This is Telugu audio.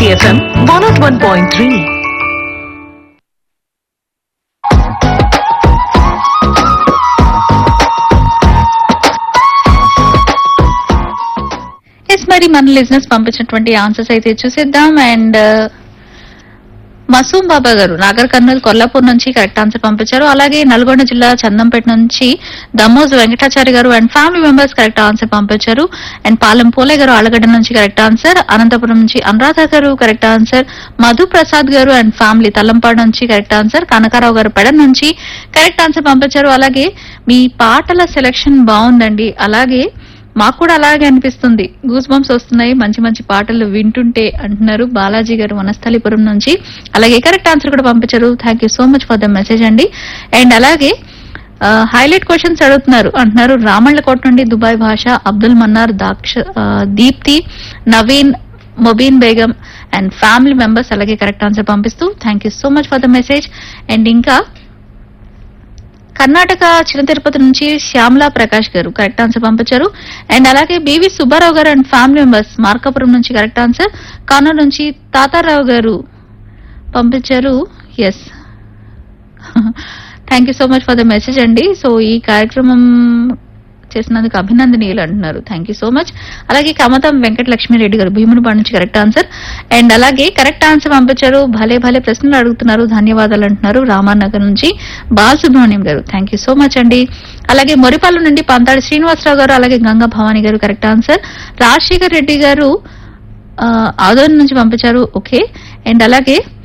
Hit FM 101.3. ఎస్ మరి మన లిజినెస్ పంపించినటువంటి ఆన్సర్స్ అయితే చూసేద్దాం అండ్ మసూమ్ బాబా గారు నాగర్ కర్నూలు కొల్లాపూర్ నుంచి కరెక్ట్ ఆన్సర్ పంపించారు అలాగే నల్గొండ జిల్లా చందంపేట నుంచి Dammoj Venkatachari garu and family members correct answer పంపించారు అండ్ పాలెం పోలే గారు ఆలగడ్డ నుంచి కరెక్ట్ ఆన్సర్ అనంతపురం నుంచి అనురాధ గారు కరెక్ట్ ఆన్సర్ మధు ప్రసాద్ గారు అండ్ ఫ్యామిలీ తల్లంపాడు నుంచి కరెక్ట్ ఆన్సర్ కనకారావు గారు పెడ నుంచి కరెక్ట్ ఆన్సర్ పంపించారు అలాగే మీ పాటల సెలెక్షన్ బాగుందండి అలాగే మాకు కూడా అలాగే అనిపిస్తుంది గూస్ బంప్స్ వస్తున్నాయి మంచి మంచి పాటలు వింటుంటే అంటున్నారు బాలాజీ గారు వనస్థలిపురం నుంచి అలాగే కరెక్ట్ ఆన్సర్ కూడా పంపించారు thank you so much for the message అండి అండ్ అలాగే హైలైట్ క్వశ్చన్స్ అడుగుతున్నారు అంటున్నారు రామళ్ళకోట నుండి దుబాయ్ భాష అబ్దుల్ మన్నార్ దాక్ష ఆ, Deepthi Naveen Mobeen Begum and family members అలాగే కరెక్ట్ ఆన్సర్ పంపిస్తూ thank you so much for the message and ఇంకా కర్ణాటక చిన్న తిరుపతి నుంచి శ్యామలా ప్రకాష్ గారు కరెక్ట్ ఆన్సర్ పంపించారు అండ్ అలాగే B V Subbarao garu and family members Markapuram నుంచి కరెక్ట్ ఆన్సర్ కానూరు నుంచి తాతారావు గారు పంపించారు yes thank you so much for the message అండి సో ఈ కార్యక్రమం చేసినందుకు అభినందనీయులు అంటున్నారు థ్యాంక్ యూ సో మచ్ అలాగే కమతం వెంకట లక్ష్మీరెడ్డి గారు భీమునిపాడు నుంచి కరెక్ట్ ఆన్సర్ అండ్ అలాగే కరెక్ట్ ఆన్సర్ పంపించారు భలే భలే ప్రశ్నలు అడుగుతున్నారు ధన్యవాదాలు అంటున్నారు రామానగర్ నుంచి బాలసుబ్రహ్మణ్యం గారు థ్యాంక్ యూ సో మచ్ అండి అలాగే మొరిపాల నుండి పంతాడి శ్రీనివాసరావు గారు అలాగే గంగా భవాని గారు కరెక్ట్ ఆన్సర్ రాజశేఖర్ రెడ్డి గారు ఆ, ఆదోన్ నుంచి పంపించారు ఓకే అండ్ అలాగే